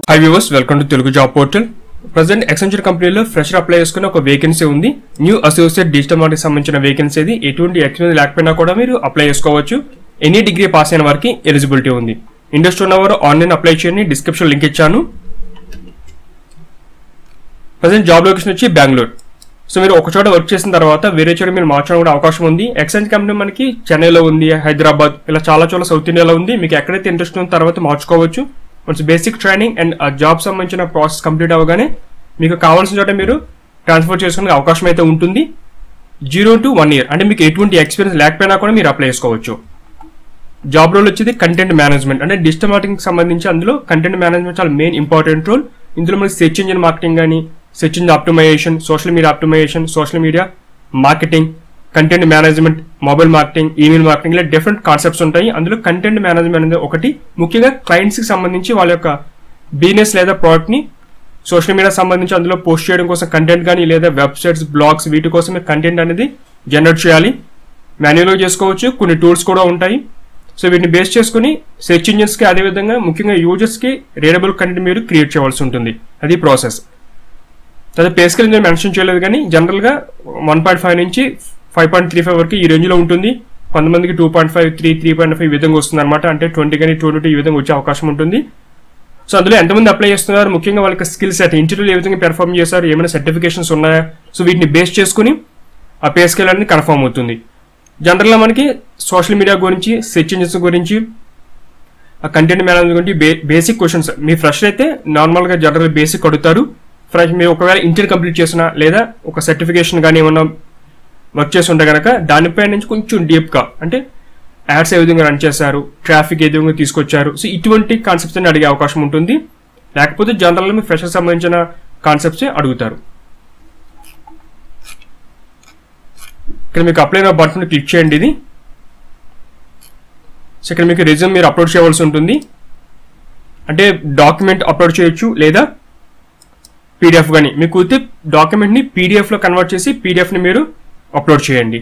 high viewers welcome to Telugu job portal present Accenture కంపెనీలో fresher apply చేసుకుని ఒక vacancy ఉంది న్యూ అసోసియేట్ డిజిటల్ మార్కెట్ సంబంధించిన వేకెన్సీ ఇది ఎటువంటి ఎక్స్పీరియన్స్ లేకపోయినా కూడా మీరు అప్లై చేసుకోవచ్చు ఎనీ డిగ్రీ పాస్ అయిన వారికి ఎలిజిబిలిటీ ఉంది ఇంట్రెస్ట్ ఉన్నవారు ఆన్లైన్ అప్లై చేయండి డిస్క్రిప్షన్ లింక్ ఇచ్చాను ప్రజెంట్ జాబ్ లొకేషన్ వచ్చి బెంగళూరు సో మీరు ఒక చోట వర్క్ చేసిన తర్వాత వేరే చోట మీరు మార్చడం కూడా అవకాశం ఉంది ఎక్సెంజ్ కంపెనీ మనకి చెన్నైలో ఉంది హైదరాబాద్ ఇలా చాలా చోట్ల సౌత్ ఇండియాలో ఉంది మీకు ఎక్కడైతే ఇంట్రెస్ట్ ఉందో తర్వాత మార్చుకోవచ్చు వన్స్ బేసిక్ ట్రైనింగ్ అండ్ ఆ జాబ్ సంబంధించిన ప్రాసెస్ కంప్లీట్ అవ్వగానే మీకు కావాల్సిన చోట మీరు ట్రాన్స్ఫర్ చేసుకునే అవకాశం అయితే ఉంటుంది జీరో టు వన్ ఇయర్ అంటే మీకు ఎటువంటి ఎక్స్పీరియన్స్ లేకపోయినా కూడా మీరు అప్లై చేసుకోవచ్చు జాబ్ రోల్ వచ్చేది కంటెంట్ మేనేజ్మెంట్ అంటే డిజిటల్ మార్కెటింగ్ సంబంధించి అందులో కంటెంట్ మేనేజ్మెంట్ చాలా మెయిన్ ఇంపార్టెంట్ రోల్ ఇందులో మనకి సెర్చ్ ఇంజిన్ మార్కెటింగ్ కానీ search engine optimisation social media optimisation social media marketing content management mobile marketing email marketing ఇలా డిఫరెంట్ కాన్సెప్ట్స్ ఉంటాయి అందులో కంటెంట్ మేనేజ్మెంట్ అనేది ఒకటి ముఖ్యంగా క్లయింట్స్కి సంబంధించి వాళ్ళ యొక్క బిజినెస్ లేదా ప్రోడక్ట్ని సోషల్ మీడియా సంబంధించి అందులో పోస్ట్ చేయడం కోసం కంటెంట్ కానీ లేదా వెబ్సైట్స్ బ్లాగ్స్ వీటి కోసం మీరు కంటెంట్ అనేది జనరేట్ చేయాలి మాన్యువల్గా చేసుకోవచ్చు కొన్ని టూల్స్ కూడా ఉంటాయి సో వీటిని బేస్ చేసుకుని సెర్చ్ ఇంజిన్స్కి అదేవిధంగా ముఖ్యంగా యూజర్స్కి రీడబుల్ కంటెంట్ మీరు క్రియేట్ చేయాల్సి ఉంటుంది అది ప్రాసెస్ తర్వాత పే స్కేల్ నేను మెన్షన్ చేయలేదు కానీ జనరల్గా వన్ పాయింట్ ఫైవ్ నుంచి ఫైవ్ పాయింట్ త్రీ ఫైవ్ వరకు ఈ రేంజ్లో ఉంటుంది కొంతమందికి two point five three three point five ఈ విధంగా వస్తుంది అనమాట అంటే ట్వంటీ కానీ ట్వంటీ టూ ఈ విధంగా వచ్చే అవకాశం ఉంటుంది సో అందులో ఎంతమంది అప్లై చేస్తున్నారు ముఖ్యంగా వాళ్ళకి స్కిల్ సెట్ ఇంటర్వ్యూలో ఏ విధంగా పెర్ఫామ్ చేశారు ఏమైనా సర్టిఫికేషన్స్ ఉన్నాయా సో వీటిని బేస్ చేసుకుని ఆ పే స్కేల్ అనేది కన్ఫర్మ్ అవుతుంది జనరల్గా మనకి సోషల్ మీడియా గురించి సెర్చ్ ఇంజిన్స్ గురించి ఆ కంటెంట్ మేనేజ్మెంట్ గురించి బే బేసిక్ క్వశ్చన్స్ మీ ఫ్రెష్ అయితే నార్మల్గా జనరల్ బేసిక్ అడుగుతారు ఫ్రెష్ మీరు ఒకవేళ ఇంటర్ కంప్లీట్ చేసినా లేదా ఒక సర్టిఫికేషన్ కానీ ఏమన్నా వర్క్ చేసి ఉంటే కనుక దానిపై నుంచి కొంచెం డీప్గా అంటే యాడ్స్ ఏ విధంగా రన్ చేశారు ట్రాఫిక్ ఏ విధంగా తీసుకొచ్చారు సో ఇటువంటి కాన్సెప్ట్స్ అడిగే అవకాశం ఉంటుంది లేకపోతే జనరల్గా మీ ఫ్రెషర్ సంబంధించిన కాన్సెప్ట్స్ అడుగుతారు ఇక్కడ మీకు అప్లై నా బటన్ క్లిక్ చేయండి ఇది సో ఇక్కడ మీకు రెజ్యూమ్ మీరు అప్లోడ్ చేయవలసి ఉంటుంది అంటే డాక్యుమెంట్ అప్లోడ్ చేయొచ్చు లేదా పీడిఎఫ్ కానీ మీకు కుదిరితే డాక్యుమెంట్ని పీడిఎఫ్లో కన్వర్ట్ చేసి పీడిఎఫ్ని మీరు అప్లోడ్ చేయండి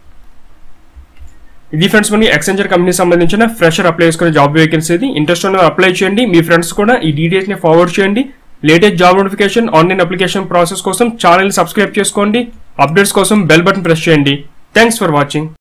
ఇది ఫ్రెండ్స్ మనకి ఎక్సెంచర్ కంపెనీ సంబంధించిన ఫ్రెషర్ అప్లై చేసుకునే జాబ్ వేకెన్సీ ఇది ఇంట్రెస్ట్ ఉన్న అప్లై చేయండి మీ ఫ్రెండ్స్ కూడా ఈ డీటెయిల్స్ని ఫార్వర్డ్ చేయండి latest job notification online application process కోసం ఛానల్ సబ్స్క్రైబ్ చేసుకోండి అప్డేట్స్ కోసం బెల్ బటన్ ప్రెస్ చేయండి థ్యాంక్స్ ఫర్ వాచింగ్